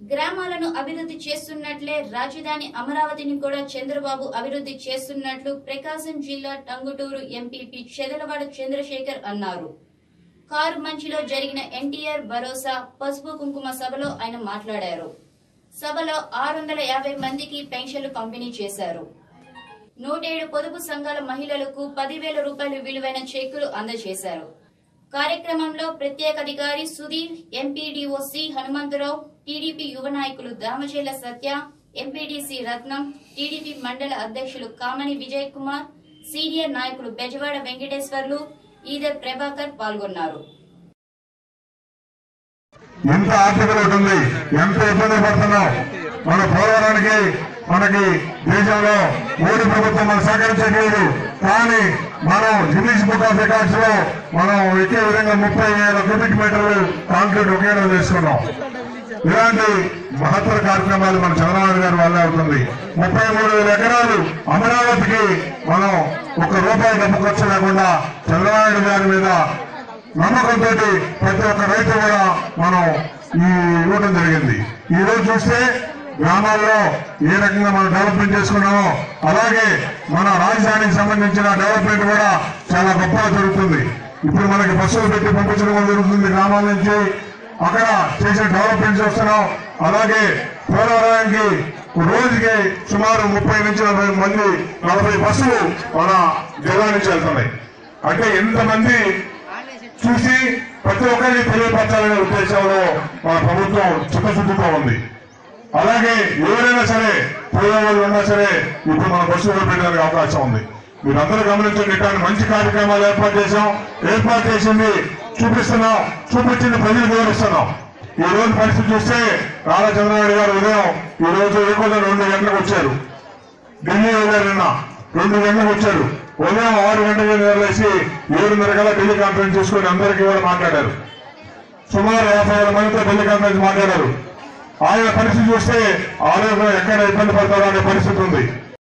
గ్రామాలను అభివృద్ధి చేస్తున్నట్లే రాజధాని అమరావతిని కూడా చంద్రబాబు అభివృద్ధి చేస్తున్నట్లు ప్రకాశం జిల్లా టంగుటూరు ఎంపీపీ చెదలవాడ చంద్రశేఖర్ అన్నారు కారు మంచిలో జరిగిన ఎన్టీఆర్ భరోసా పసుపు కుంకుమ సభలో ఆయన మాట్లాడారు సభలో ఆరు వందల యాభై మందికి పెన్షన్లు పంపిణీ చేశారు నూటేడు పొదుపు సంఘాల మహిళలకు పదివేల రూపాయలు విలువైన చెక్కులు అందజేశారు కార్యక్రమంలో ప్రత్యేకాధికారి సుధీర్ ఎంపీడీఓసి హనుమంతరావు టీడీపీ యువ నాయకులు దామచేల సత్య ఎంపీడీసీ రత్నం టీడీపీ మండల అధ్యక్షులు కామని విజయ్ కుమార్ సీనియర్ నాయకులు బెజవాడ వెంకటేశ్వర్లు ఈదర్ ప్రభాకర్ పాల్గొన్నారు ఎంత ఆర్థిక లోటు ఉంది ఎంత ఇబ్బంది పడుతున్నాం మన పోరాటానికి మనకి దేశంలో మోడీ ప్రభుత్వం మనం సహకరించట్లేదు కానీ మనం గిన్నీస్ బుక్ ఆఫ్ రికార్డ్స్ లో మనం ఎక్కే విధంగా ముప్పై వేల క్యూబిక్ మీటర్లు కాంక్రీట్ ఒకే రోజు వేసుకున్నాం ఇలాంటి మహత్తర కార్యక్రమాలు మన చంద్రబాబు గారి వల్లే అవుతుంది ముప్పై మూడు వేల ఎకరాలు అమరావతికి మనం ఒక రూపాయి డబ్బు ఖర్చు లేకుండా చంద్రబాబు గారి మీద నమ్మకంతో ప్రతి ఒక్క రైతు కూడా మనం ఈ ఇవ్వడం జరిగింది ఈ రోజు చూస్తే గ్రామాల్లో ఏ రకంగా మనం డెవలప్మెంట్ చేసుకున్నామో అలాగే మన రాజధానికి సంబంధించిన డెవలప్మెంట్ కూడా చాలా గొప్పగా జరుగుతుంది ఇప్పుడు మనకి బస్సులు పెట్టి పంపించడం కూడా జరుగుతుంది గ్రామాల నుంచి అక్కడ చేసిన డెవలప్మెంట్ చూస్తున్నాం అలాగే పోలవరానికి రోజుకి సుమారు ముప్పై నుంచి నలభై మంది నలభై బస్సులు మన జిల్లా నుంచి వెళ్తున్నాయి అంటే ఎంతమంది చూసి ప్రతి ఒక్కరిని తెలియపరచాలనే ఉద్దేశంలో మన ప్రభుత్వం చిత్తశుద్ధితో ఉంది అలాగే ఎవరైనా సరే పోయే వాళ్ళు ఉన్నా సరే ఇప్పుడు మన బస్సులు పెట్టడానికి అవకాశం ఉంది మీరందరూ గమనించండి ఇట్లాంటి మంచి కార్యక్రమాలు ఏర్పాటు చేశాం ఏర్పాటు చేసింది చూపిస్తున్నాం చూపించింది ప్రజలకు వివరిస్తున్నాం ఈ రోజు పరిస్థితి చూస్తే నారా చంద్రబాబు గారు ఉదయం ఈ రోజు ఎక్కువ రెండు గంటలకు వచ్చారు ఢిల్లీ వెళ్ళారు నిన్న రెండు గంటలకు వచ్చారు ఉదయం ఆరు గంటలకు నిద్రలేసి ఏడున్నర కల్లా ఢిల్లీ కాన్ఫరెన్స్ చేసుకుని అందరికీ కూడా మాట్లాడారు సుమారు యాభై వేల మందితో ఢిల్లీ కాన్ఫరెన్స్ మాట్లాడారు ఆయన పరిస్థితి చూస్తే ఆరోగ్యం ఎక్కడ ఇబ్బంది పడతారో అనే పరిస్థితి ఉంది